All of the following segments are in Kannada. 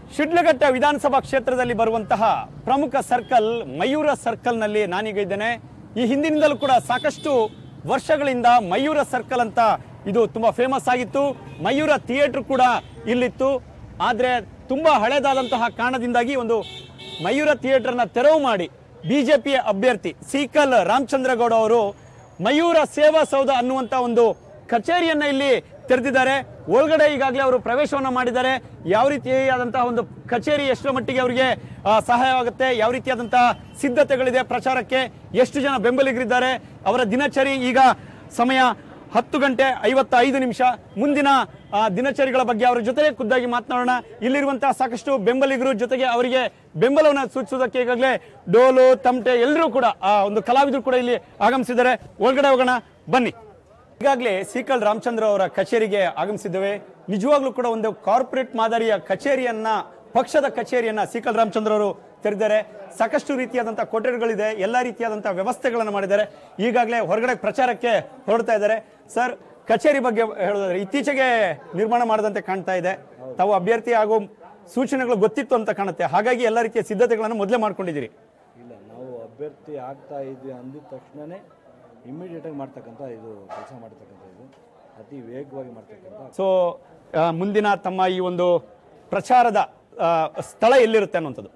ಶಿಡ್ಲಘಟ್ಟ ವಿಧಾನಸಭಾ ಕ್ಷೇತ್ರದಲ್ಲಿ ಬರುವಂತಹ ಪ್ರಮುಖ ಸರ್ಕಲ್ ಮಯೂರ ಸರ್ಕಲ್ನಲ್ಲಿ ನಾನೀಗ ಇದ್ದೇನೆ ಈ ಹಿಂದಿನಿಂದಲೂ ಕೂಡ ಸಾಕಷ್ಟು ವರ್ಷಗಳಿಂದ ಮಯೂರ ಸರ್ಕಲ್ ಅಂತ ಇದು ತುಂಬಾ ಫೇಮಸ್ ಆಗಿತ್ತು ಮಯೂರ ಥಿಯೇಟರ್ ಕೂಡ ಇಲ್ಲಿತ್ತು ಆದರೆ ತುಂಬಾ ಹಳೆದಾದಂತಹ ಕಾರಣದಿಂದಾಗಿ ಒಂದು ಮಯೂರ ಥಿಯೇಟರ್ನ ತೆರವು ಮಾಡಿ ಬಿಜೆಪಿಯ ಅಭ್ಯರ್ಥಿ ಸೀಕಲ್ ರಾಮಚಂದ್ರಗೌಡ ಅವರು ಮಯೂರ ಸೇವಾ ಸೌಧ ಅನ್ನುವಂತ ಒಂದು ಕಚೇರಿಯನ್ನ ಇಲ್ಲಿ ತೆರೆದಿದ್ದಾರೆ ಒಳಗಡೆ ಈಗಾಗಲೇ ಅವರು ಪ್ರವೇಶವನ್ನ ಮಾಡಿದ್ದಾರೆ ಯಾವ ರೀತಿಯಾದಂತಹ ಒಂದು ಕಚೇರಿ ಎಷ್ಟರ ಮಟ್ಟಿಗೆ ಅವರಿಗೆ ಆ, ಸಹಾಯವಾಗುತ್ತೆ ಯಾವ ರೀತಿಯಾದಂತಹ ಸಿದ್ಧತೆಗಳಿದೆ ಪ್ರಚಾರಕ್ಕೆ ಎಷ್ಟು ಜನ ಬೆಂಬಲಿಗರಿದ್ದಾರೆ ಅವರ ದಿನಚರಿ ಈಗ ಸಮಯ ಹತ್ತು ಗಂಟೆ ಐವತ್ತೈದು ನಿಮಿಷ ಮುಂದಿನ ಆ, ದಿನಚರಿಗಳ ಬಗ್ಗೆ ಅವರ ಜೊತೆಗೆ ಖುದ್ದಾಗಿ ಮಾತನಾಡೋಣ ಇಲ್ಲಿರುವಂತಹ ಸಾಕಷ್ಟು ಬೆಂಬಲಿಗರು ಜೊತೆಗೆ ಅವರಿಗೆ ಬೆಂಬಲವನ್ನು ಸೂಚಿಸುವುದಕ್ಕೆ ಈಗಾಗಲೇ ಡೋಲು ತಮಟೆ ಎಲ್ಲರೂ ಕೂಡ ಆ ಒಂದು ಕಲಾವಿದರು ಕೂಡ ಇಲ್ಲಿ ಆಗಮಿಸಿದ್ದಾರೆ ಒಳಗಡೆ ಹೋಗೋಣ ಬನ್ನಿ ಈಗಾಗಲೇ ಸೀಕಲ್ ರಾಮಚಂದ್ರ ಅವರ ಕಚೇರಿಗೆ ಆಗಮಿಸಿದ್ದೇವೆ ನಿಜವಾಗ್ಲೂ ಕೂಡ ಒಂದು ಕಾರ್ಪೊರೇಟ್ ಮಾದರಿಯ ಕಚೇರಿಯನ್ನ ಪಕ್ಷದ ಕಚೇರಿಯನ್ನ ಸೀಕಲ್ ರಾಮಚಂದ್ರ ಅವರು ತೆರೆದಿದ್ದಾರೆ ಸಾಕಷ್ಟು ರೀತಿಯಾದಂತಹ ಕೊಠಡಿಗಳಿದೆ ಎಲ್ಲ ರೀತಿಯಾದಂತಹ ವ್ಯವಸ್ಥೆಗಳನ್ನು ಮಾಡಿದ್ದಾರೆ ಈಗಾಗಲೇ ಹೊರಗಡೆ ಪ್ರಚಾರಕ್ಕೆ ಹೊರಡ್ತಾ ಇದ್ದಾರೆ ಸರ್ ಕಚೇರಿ ಬಗ್ಗೆ ಹೇಳೋದಾದ್ರೆ ಇತ್ತೀಚೆಗೆ ನಿರ್ಮಾಣ ಮಾಡದಂತೆ ಕಾಣ್ತಾ ಇದೆ ತಾವು ಅಭ್ಯರ್ಥಿ ಹಾಗೂ ಸೂಚನೆಗಳು ಗೊತ್ತಿತ್ತು ಅಂತ ಕಾಣುತ್ತೆ ಹಾಗಾಗಿ ಎಲ್ಲ ರೀತಿಯ ಸಿದ್ಧತೆಗಳನ್ನು ಮೊದಲೇ ಮಾಡ್ಕೊಂಡಿದ್ದೀರಿ ಇಲ್ಲ ನಾವು ಅಭ್ಯರ್ಥಿ ಆಗ್ತಾ ಇದ್ವಿ ಅಂದಿದ ತಕ್ಷಣವೇ ಇಮ್ಮಿಡಿಯೇಟಾಗಿ ಮಾಡ್ತಕ್ಕಂಥ ಇದು ಕೆಲಸ ಮಾಡ್ತಕ್ಕಂಥ ಇದು ಅತಿ ವೇಗವಾಗಿ ಮಾಡ್ತಕ್ಕಂಥ ಸೊ ಆ, ಮುಂದಿನ ತಮ್ಮ ಈ ಒಂದು ಪ್ರಚಾರದ ಆ, ಸ್ಥಳ ಎಲ್ಲಿರುತ್ತೆ ಅನ್ನುವಂಥದ್ದು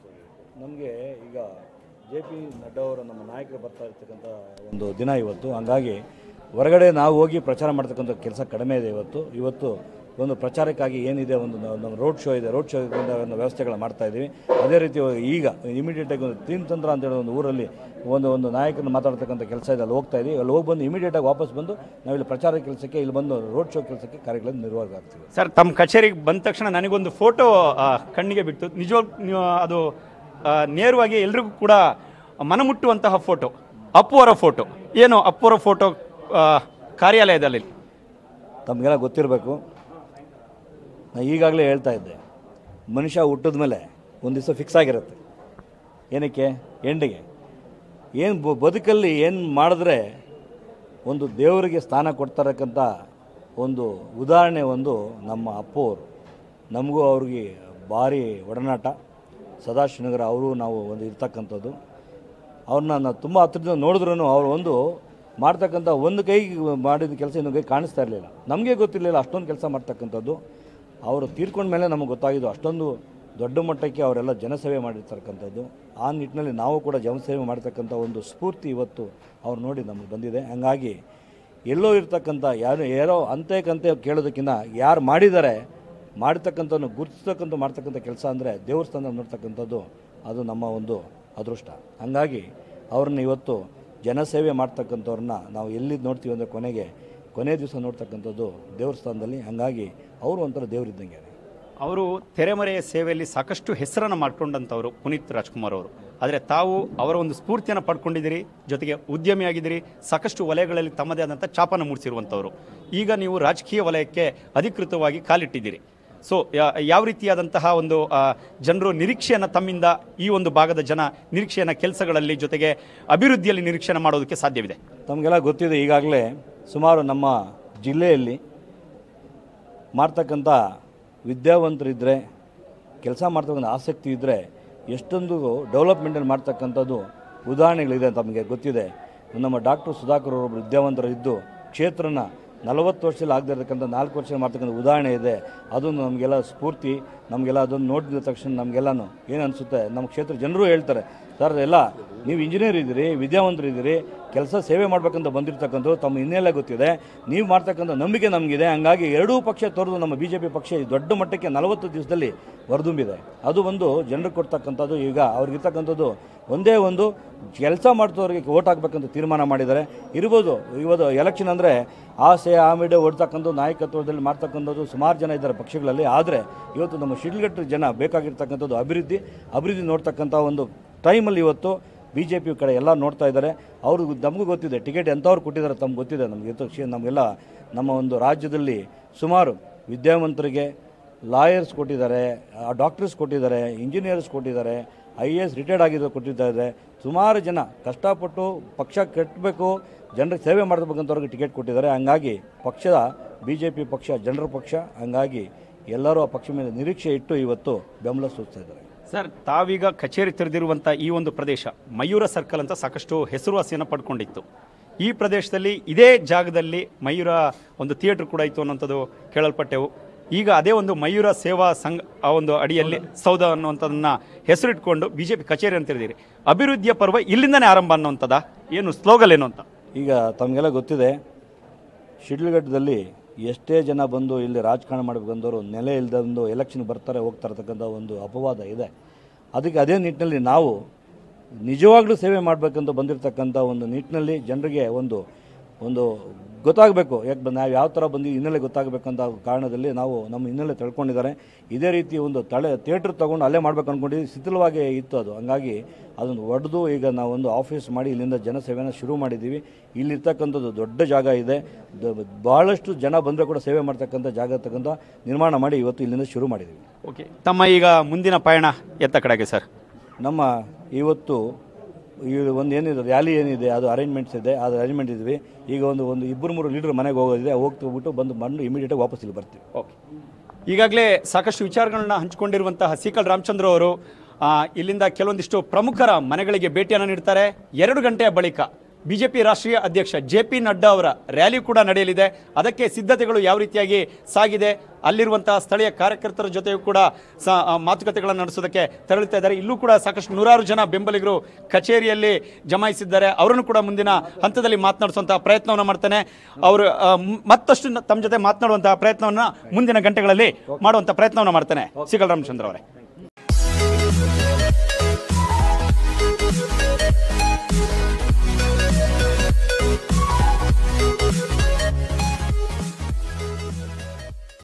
ನಮಗೆ ಈಗ ಜೆ ಪಿ ನಡ್ಡಾ ಅವರು ನಮ್ಮ ನಾಯಕರು ಬರ್ತಾ ಇರ್ತಕ್ಕಂಥ ಒಂದು ದಿನ ಇವತ್ತು ಹಂಗಾಗಿ ಹೊರಗಡೆ ನಾವು ಹೋಗಿ ಪ್ರಚಾರ ಮಾಡ್ತಕ್ಕಂಥ ಕೆಲಸ ಕಡಿಮೆ ಇದೆ ಇವತ್ತು ಇವತ್ತು ಒಂದು ಪ್ರಚಾರಕ್ಕಾಗಿ ಏನಿದೆ ಒಂದು ನಾವು- ನಮ್ಮ ರೋಡ್ ಶೋ ಇದೆ ರೋಡ್ ಶೋ ಒಂದು ವ್ಯವಸ್ಥೆಗಳು ಮಾಡ್ತಾ ಇದ್ದೀವಿ ಅದೇ ರೀತಿ ಈಗ ಇಮಿಡಿಯೇಟಾಗಿ ಒಂದು ತೀನ್ ತಂತ್ರ ಅಂತ ಹೇಳಿ ಒಂದು ಊರಲ್ಲಿ ಒಂದು ಒಂದು ನಾಯಕರನ್ನ ಮಾತಾಡ್ತಕ್ಕಂಥ ಕೆಲಸ ಇದೆ ಅಲ್ಲಿ ಹೋಗ್ತಾ ಇದ್ದೀವಿ ಅಲ್ಲಿ ಹೋಗಿ ಬಂದು ಇಮಿಡಿಯೇಟಾಗಿ ವಾಪಸ್ ಬಂದು ನಾವಿಲ್ಲಿ ಪ್ರಚಾರ ಕೆಲಸಕ್ಕೆ ಇಲ್ಲಿ ಬಂದು ರೋಡ್ ಶೋ ಕೆಲಸಕ್ಕೆ ಕಾರ್ಯಗಳನ್ನು ನಿರ್ವಹಣೆ ಆಗ್ತೀವಿ ಸರ್ ತಮ್ಮ ಕಚೇರಿಗೆ ಬಂದ ತಕ್ಷಣ ನನಗೊಂದು ಫೋಟೋ ಕಣ್ಣಿಗೆ ಬಿಟ್ಟು ನಿಜವಾಗ್ ನೀವು ಅದು ಆ, ನೇರವಾಗಿ ಎಲ್ರಿಗೂ ಕೂಡ ಮನಮುಟ್ಟುವಂತಹ ಫೋಟೋ ಅಪ್ಪು ಅವರ ಫೋಟೋ ಏನು ಅಪ್ಪು ಅವರ ಫೋಟೋ ಆ, ಕಾರ್ಯಾಲಯದಲ್ಲಿ ತಮಗೆಲ್ಲ ಗೊತ್ತಿರಬೇಕು ನಾನು ಈಗಾಗಲೇ ಹೇಳ್ತಾ ಇದ್ದೆ ಮನುಷ್ಯ ಹುಟ್ಟಿದ ಮೇಲೆ ಒಂದು ದಿವಸ ಫಿಕ್ಸ್ ಆಗಿರುತ್ತೆ ಏನಕ್ಕೆ ಎಂಡಿಗೆ ಏನು ಬದುಕಲ್ಲಿ ಏನು ಮಾಡಿದ್ರೆ ಒಂದು ದೇವರಿಗೆ ಸ್ಥಾನ ಕೊಡ್ತಾರಕ್ಕಂಥ ಒಂದು ಉದಾಹರಣೆ ಒಂದು ನಮ್ಮ ಅಪ್ಪು ಅವರು ನಮಗೂ ಅವ್ರಿಗೆ ಭಾರಿ ಒಡನಾಟ ಸದಾಶಿವನಗರ ಅವರು ನಾವು ಒಂದು ಇರ್ತಕ್ಕಂಥದ್ದು ಅವ್ರನ್ನ ನಾವು ತುಂಬ ಹತ್ರದಿಂದ ನೋಡಿದ್ರೂ ಅವ್ರು ಒಂದು ಮಾಡ್ತಕ್ಕಂಥ ಒಂದು ಕೈ ಮಾಡಿದ ಕೆಲಸ ಇನ್ನೊಂದು ಕೈ ಕಾಣಿಸ್ತಾ ಇರಲಿಲ್ಲ ನಮಗೆ ಗೊತ್ತಿರಲಿಲ್ಲ ಅಷ್ಟೊಂದು ಕೆಲಸ ಮಾಡ್ತಕ್ಕಂಥದ್ದು ಅವರು ತೀರ್ಕೊಂಡ ಮೇಲೆ ನಮಗೆ ಗೊತ್ತಾಗಿದ್ದು ಅಷ್ಟೊಂದು ದೊಡ್ಡ ಮಟ್ಟಕ್ಕೆ ಅವರೆಲ್ಲ ಜನಸೇವೆ ಮಾಡಿರ್ತಕ್ಕಂಥದ್ದು ಆ ನಿಟ್ಟಿನಲ್ಲಿ ನಾವು ಕೂಡ ಜನಸೇವೆ ಮಾಡ್ತಕ್ಕಂಥ ಒಂದು ಸ್ಫೂರ್ತಿ ಇವತ್ತು ಅವ್ರು ನೋಡಿ ನಮಗೆ ಬಂದಿದೆ ಹಂಗಾಗಿ ಎಲ್ಲೋ ಇರ್ತಕ್ಕಂಥ ಯಾರು ಯಾರೋ ಅಂತೆ ಕಂತೆ ಕೇಳೋದಕ್ಕಿಂತ ಯಾರು ಮಾಡಿದ್ದಾರೆ ಮಾಡ್ತಕ್ಕಂಥವ್ನು ಗುರುತಿಸ್ತಕ್ಕಂಥ ಮಾಡ್ತಕ್ಕಂಥ ಕೆಲಸ ಅಂದರೆ ದೇವಸ್ಥಾನ ನೋಡ್ತಕ್ಕಂಥದ್ದು ಅದು ನಮ್ಮ ಒಂದು ಅದೃಷ್ಟ ಹಂಗಾಗಿ ಅವ್ರನ್ನ ಇವತ್ತು ಜನಸೇವೆ ಮಾಡ್ತಕ್ಕಂಥವ್ರನ್ನ ನಾವು ಎಲ್ಲಿ ನೋಡ್ತೀವಿ ಅಂದರೆ ಕೊನೆಗೆ ಕೊನೆ ದಿವಸ ನೋಡ್ತಕ್ಕಂಥದ್ದು ದೇವಸ್ಥಾನದಲ್ಲಿ ಹಂಗಾಗಿ ಅವರು ಒಂಥರ ದೇವರಿದ್ದಂಗೆ ಅವರು ತೆರೆಮರೆಯ ಸೇವೆಯಲ್ಲಿ ಸಾಕಷ್ಟು ಹೆಸರನ್ನು ಮಾಡ್ಕೊಂಡಂಥವ್ರು ಪುನೀತ್ ರಾಜ್ಕುಮಾರ್ ಅವರು ಆದರೆ ತಾವು ಅವರ ಒಂದು ಸ್ಫೂರ್ತಿಯನ್ನು ಪಡ್ಕೊಂಡಿದ್ದೀರಿ ಜೊತೆಗೆ ಉದ್ಯಮಿಯಾಗಿದ್ದೀರಿ ಸಾಕಷ್ಟು ವಲಯಗಳಲ್ಲಿ ತಮ್ಮದೇ ಆದಂಥ ಚಾಪನ ಮೂಡಿಸಿರುವಂಥವ್ರು ಈಗ ನೀವು ರಾಜಕೀಯ ವಲಯಕ್ಕೆ ಅಧಿಕೃತವಾಗಿ ಕಾಲಿಟ್ಟಿದ್ದೀರಿ ಸೊ ಯಾವ ರೀತಿಯಾದಂತಹ ಒಂದು ಆ, ಜನರು ನಿರೀಕ್ಷೆಯನ್ನು ತಮ್ಮಿಂದ ಈ ಒಂದು ಭಾಗದ ಜನ ನಿರೀಕ್ಷೆಯನ್ನು ಕೆಲಸಗಳಲ್ಲಿ ಜೊತೆಗೆ ಅಭಿವೃದ್ಧಿಯಲ್ಲಿ ನಿರೀಕ್ಷೆಯನ್ನು ಮಾಡೋದಕ್ಕೆ ಸಾಧ್ಯವಿದೆ ತಮಗೆಲ್ಲ ಗೊತ್ತಿದೆ ಈಗಾಗಲೇ ಸುಮಾರು ನಮ್ಮ ಜಿಲ್ಲೆಯಲ್ಲಿ ಮಾಡ್ತಕ್ಕಂಥ ವಿದ್ಯಾವಂತರಿದ್ದರೆ ಕೆಲಸ ಮಾಡ್ತಕ್ಕಂಥ ಆಸಕ್ತಿ ಇದ್ದರೆ ಎಷ್ಟೊಂದು ಡೆವಲಪ್ಮೆಂಟನ್ನು ಮಾಡ್ತಕ್ಕಂಥದ್ದು ಉದಾಹರಣೆಗಳಿದೆ ತಮಗೆ ಗೊತ್ತಿದೆ ನಮ್ಮ ಡಾಕ್ಟರ್ ಸುಧಾಕರ್ ಅವರೊಬ್ಬರು ವಿದ್ಯಾವಂತರಿದ್ದು ಕ್ಷೇತ್ರನ ನಲವತ್ತು ವರ್ಷದಲ್ಲಿ ಆಗದೇ ಇರತಕ್ಕಂಥ ನಾಲ್ಕು ವರ್ಷ ಮಾಡ್ತಕ್ಕಂಥ ಉದಾಹರಣೆ ಇದೆ ಅದೊಂದು ನಮಗೆಲ್ಲ ಸ್ಫೂರ್ತಿ ನಮಗೆಲ್ಲ ಅದನ್ನು ನೋಡಿದ ತಕ್ಷಣ ನಮಗೆಲ್ಲನೂ ಏನು ಅನಿಸುತ್ತೆ ನಮ್ಮ ಕ್ಷೇತ್ರ ಜನರು ಹೇಳ್ತಾರೆ ಸರ್ ಎಲ್ಲ ನೀವು ಇಂಜಿನಿಯರ್ ಇದ್ದೀರಿ ವಿದ್ಯಾವಂತರು ಇದ್ದೀರಿ ಕೆಲಸ ಸೇವೆ ಮಾಡ್ಬೇಕಂತ ಬಂದಿರತಕ್ಕಂಥದ್ದು ತಮ್ಮ ಹಿನ್ನೆಲೆ ಗೊತ್ತಿದೆ ನೀವು ಮಾಡ್ತಕ್ಕಂಥ ನಂಬಿಕೆ ನಮಗಿದೆ ಹಂಗಾಗಿ ಎರಡೂ ಪಕ್ಷ ತೋರಿದು ನಮ್ಮ ಬಿ ಜೆ ಪಿ ಪಕ್ಷ ಈ ದೊಡ್ಡ ಮಟ್ಟಕ್ಕೆ ನಲವತ್ತು ದಿವಸದಲ್ಲಿ ಹೊರದುಂಬಿದೆ ಅದು ಒಂದು ಜನರಿಗೆ ಕೊಡ್ತಕ್ಕಂಥದ್ದು ಈಗ ಅವ್ರಿಗಿರ್ತಕ್ಕಂಥದ್ದು ಒಂದೇ ಒಂದು ಕೆಲಸ ಮಾಡ್ತವ್ರಿಗೆ ಓಟ್ ಹಾಕ್ಬೇಕಂತ ತೀರ್ಮಾನ ಮಾಡಿದ್ದಾರೆ ಇರ್ಬೋದು ಇವತ್ತು ಎಲೆಕ್ಷನ್ ಅಂದರೆ ಆಸೆ ಆಮಿಡೆ ಹೊಡ್ತಕ್ಕಂಥ ನಾಯಕತ್ವದಲ್ಲಿ ಮಾಡ್ತಕ್ಕಂಥದ್ದು ಸುಮಾರು ಜನ ಇದ್ದಾರೆ ಪಕ್ಷಗಳಲ್ಲಿ ಆದರೆ ಇವತ್ತು ನಮ್ಮ ಶಿಡ್ಲಘಟ್ಟ ಜನ ಬೇಕಾಗಿರ್ತಕ್ಕಂಥದ್ದು ಅಭಿವೃದ್ಧಿ ಅಭಿವೃದ್ಧಿ ನೋಡ್ತಕ್ಕಂಥ ಒಂದು ಟೈಮಲ್ಲಿ ಇವತ್ತು ಬಿ ಜೆ ಪಿ ಕಡೆ ಎಲ್ಲ ನೋಡ್ತಾ ಇದ್ದಾರೆ ಅವರು ನಮಗೂ ಗೊತ್ತಿದೆ ಟಿಕೆಟ್ ಎಂಥವ್ರು ಕೊಟ್ಟಿದ್ದಾರೆ ತಮ್ಗೆ ಗೊತ್ತಿದೆ ನಮಗೆ ಇವತ್ತು ಕ್ಷೇ- ನಮಗೆಲ್ಲ ನಮ್ಮ ಒಂದು ರಾಜ್ಯದಲ್ಲಿ ಸುಮಾರು ವಿದ್ಯಾವಂತರಿಗೆ ಲಾಯರ್ಸ್ ಕೊಟ್ಟಿದ್ದಾರೆ ಡಾಕ್ಟರ್ಸ್ ಕೊಟ್ಟಿದ್ದಾರೆ ಇಂಜಿನಿಯರ್ಸ್ ಕೊಟ್ಟಿದ್ದಾರೆ ಐ ಎ ಎಸ್ ರಿಟೈರ್ಡ್ ಆಗಿದ್ದು ಕೊಟ್ಟಿದ್ದಾರೆ ಸುಮಾರು ಜನ ಕಷ್ಟಪಟ್ಟು ಪಕ್ಷ ಕಟ್ಟಬೇಕು ಜನರಿಗೆ ಸೇವೆ ಮಾಡಬೇಕಂತವ್ರಿಗೆ ಟಿಕೆಟ್ ಕೊಟ್ಟಿದ್ದಾರೆ ಹಂಗಾಗಿ ಪಕ್ಷದ ಬಿ ಜೆ ಪಿ ಪಕ್ಷ ಜನರ ಪಕ್ಷ ಹಂಗಾಗಿ ಎಲ್ಲರೂ ಆ ಪಕ್ಷ ಮೇಲೆ ನಿರೀಕ್ಷೆ ಇಟ್ಟು ಇವತ್ತು ಬೆಂಬಲ ಸೂಚಿಸ್ತಾ ಇದ್ದಾರೆ ಸರ್ ತಾವೀಗ ಕಚೇರಿ ತೆರೆದಿರುವಂಥ ಈ ಒಂದು ಪ್ರದೇಶ ಮಯೂರ ಸರ್ಕಲ್ ಅಂತ ಸಾಕಷ್ಟು ಹೆಸರುವಾಸಿಯನ್ನು ಪಡ್ಕೊಂಡಿತ್ತು ಈ ಪ್ರದೇಶದಲ್ಲಿ ಇದೇ ಜಾಗದಲ್ಲಿ ಮಯೂರ ಒಂದು ಥಿಯೇಟರ್ ಕೂಡ ಇತ್ತು ಅನ್ನೋಂಥದ್ದು ಕೇಳಲ್ಪಟ್ಟೆವು ಈಗ ಅದೇ ಒಂದು ಮಯೂರ ಸೇವಾ ಸಂಘ ಆ ಒಂದು ಅಡಿಯಲ್ಲಿ ಸೌಧ ಅನ್ನುವಂಥದ್ದನ್ನ ಹೆಸರಿಟ್ಕೊಂಡು ಬಿ ಜೆ ಪಿ ಕಚೇರಿ ಅಂತ ಹೇಳಿದಿರಿ ಅಭಿವೃದ್ಧಿಯ ಪರ್ವ ಇಲ್ಲಿಂದನೇ ಆರಂಭ ಅನ್ನುವಂಥದ್ದಾ ಏನು ಸ್ಲೋಗಲ್ ಏನು ಅಂತ ಈಗ ತಮಗೆಲ್ಲ ಗೊತ್ತಿದೆ ಶಿಡ್ಲಘಟ್ಟದಲ್ಲಿ ಎಷ್ಟೇ ಜನ ಬಂದು ಇಲ್ಲಿ ರಾಜಕಾರಣ ಮಾಡಬೇಕು ಬಂದವರು ನೆಲೆ ಇಲ್ಲದಂದು ಎಲೆಕ್ಷನ್ ಬರ್ತಾರೆ ಹೋಗ್ತಾ ಇರ್ತಕ್ಕಂಥ ಒಂದು ಅಪವಾದ ಇದೆ ಅದಕ್ಕೆ ಅದೇ ನಿಟ್ಟಿನಲ್ಲಿ ನಾವು ನಿಜವಾಗ್ಲೂ ಸೇವೆ ಮಾಡಬೇಕಂತ ಬಂದಿರತಕ್ಕಂಥ ಒಂದು ನಿಟ್ಟಿನಲ್ಲಿ ಜನರಿಗೆ ಒಂದು ಒಂದು ಗೊತ್ತಾಗಬೇಕು ಯಾಕೆ ಬಂದು ನಾವು ಯಾವ ಥರ ಬಂದು ಹಿನ್ನೆಲೆ ಗೊತ್ತಾಗಬೇಕಂತ ಕಾರಣದಲ್ಲಿ ನಾವು ನಮ್ಮ ಹಿನ್ನೆಲೆ ತಿಳ್ಕೊಂಡಿದ್ದಾರೆ ಇದೇ ರೀತಿ ಒಂದು ತಳೆ ಥಿಯೇಟ್ರ್ ತೊಗೊಂಡು ಅಲ್ಲೇ ಮಾಡ್ಬೇಕು ಅಂದ್ಕೊಂಡಿದ್ದು ಶಿಥಿಲವಾಗಿ ಇತ್ತು ಅದು ಹಂಗಾಗಿ ಅದನ್ನು ಒಡೆದು ಈಗ ನಾವು ಒಂದು ಆಫೀಸ್ ಮಾಡಿ ಇಲ್ಲಿಂದ ಜನಸೇವೆನ ಶುರು ಮಾಡಿದ್ದೀವಿ ಇಲ್ಲಿರ್ತಕ್ಕಂಥದ್ದು ದೊಡ್ಡ ಜಾಗ ಇದೆ ದ- ಭಾಳಷ್ಟು ಜನ ಬಂದರೆ ಕೂಡ ಸೇವೆ ಮಾಡ್ತಕ್ಕಂಥ ಜಾಗ ಇರ್ತಕ್ಕಂಥ ನಿರ್ಮಾಣ ಮಾಡಿ ಇವತ್ತು ಇಲ್ಲಿಂದ ಶುರು ಮಾಡಿದ್ದೀವಿ ಓಕೆ ತಮ್ಮ ಈಗ ಮುಂದಿನ ಪಯಣ ಎತ್ತ ಕಡೆಗೆ ಸರ್ ನಮ್ಮ ಇವತ್ತು ಈ ಒಂದು ಏನಿದೆ ರ್ಯಾಲಿ ಏನಿದೆ ಅದು ಅರೇಂಜ್ಮೆಂಟ್ಸ್ ಇದೆ ಅದು ಅರೇಂಜ್ಮೆಂಟ್ ಇದ್ವಿ ಈಗ ಒಂದು ಒಂದು ಇಬ್ಬರು ಮೂರು ಲೀಡರ್ ಮನೆಗೆ ಹೋಗೋದಿದೆ ಹೋಗ್ಬಿಟ್ಟು ಬಂದು ಬಂದು ಇಮಿಡಿಯೇಟಾಗಿ ವಾಪಸ್ ಇಲ್ಲಿ ಬರ್ತೀವಿ ಓಕೆ ಈಗಾಗಲೇ ಸಾಕಷ್ಟು ವಿಚಾರಗಳನ್ನ ಹಂಚಿಕೊಂಡಿರುವಂತಹ ಸೀಕಲ್ ರಾಮಚಂದ್ರ ಅವರು ಆ, ಇಲ್ಲಿಂದ ಕೆಲವೊಂದಿಷ್ಟು ಪ್ರಮುಖರ ಮನೆಗಳಿಗೆ ಭೇಟಿಯನ್ನು ನೀಡ್ತಾರೆ ಎರಡು ಗಂಟೆಯ ಬಳಿಕ ಬಿಜೆಪಿ ರಾಷ್ಟ್ರೀಯ ಅಧ್ಯಕ್ಷ ಜೆ ಪಿ ನಡ್ಡಾ ಅವರ ರ್ಯಾಲಿ ಕೂಡ ನಡೆಯಲಿದೆ ಅದಕ್ಕೆ ಸಿದ್ಧತೆಗಳು ಯಾವ ರೀತಿಯಾಗಿ ಸಾಗಿದೆ ಅಲ್ಲಿರುವಂತಹ ಸ್ಥಳೀಯ ಕಾರ್ಯಕರ್ತರ ಜೊತೆಯೂ ಕೂಡ ಸ ಆ, ಮಾತುಕತೆಗಳನ್ನು ನಡೆಸೋದಕ್ಕೆ ತೆರಳುತ್ತಾ ಇದ್ದಾರೆ ಇಲ್ಲೂ ಕೂಡ ಸಾಕಷ್ಟು ನೂರಾರು ಜನ ಬೆಂಬಲಿಗರು ಕಚೇರಿಯಲ್ಲಿ ಜಮಾಯಿಸಿದ್ದಾರೆ ಅವರನ್ನು ಕೂಡ ಮುಂದಿನ ಹಂತದಲ್ಲಿ ಮಾತನಾಡಿಸುವಂತಹ ಪ್ರಯತ್ನವನ್ನು ಮಾಡ್ತಾನೆ ಅವರು ಆ, ಮ್- ಮತ್ತಷ್ಟು ನ- ತಮ್ಮ ಜೊತೆ ಮಾತನಾಡುವಂತಹ ಪ್ರಯತ್ನವನ್ನ ಮುಂದಿನ ಗಂಟೆಗಳಲ್ಲಿ ಮಾಡುವಂತಹ ಪ್ರಯತ್ನವನ್ನು ಮಾಡ್ತಾನೆ ಸಿಗಲ್ ರಾಮಚಂದ್ರ ಅವರೇ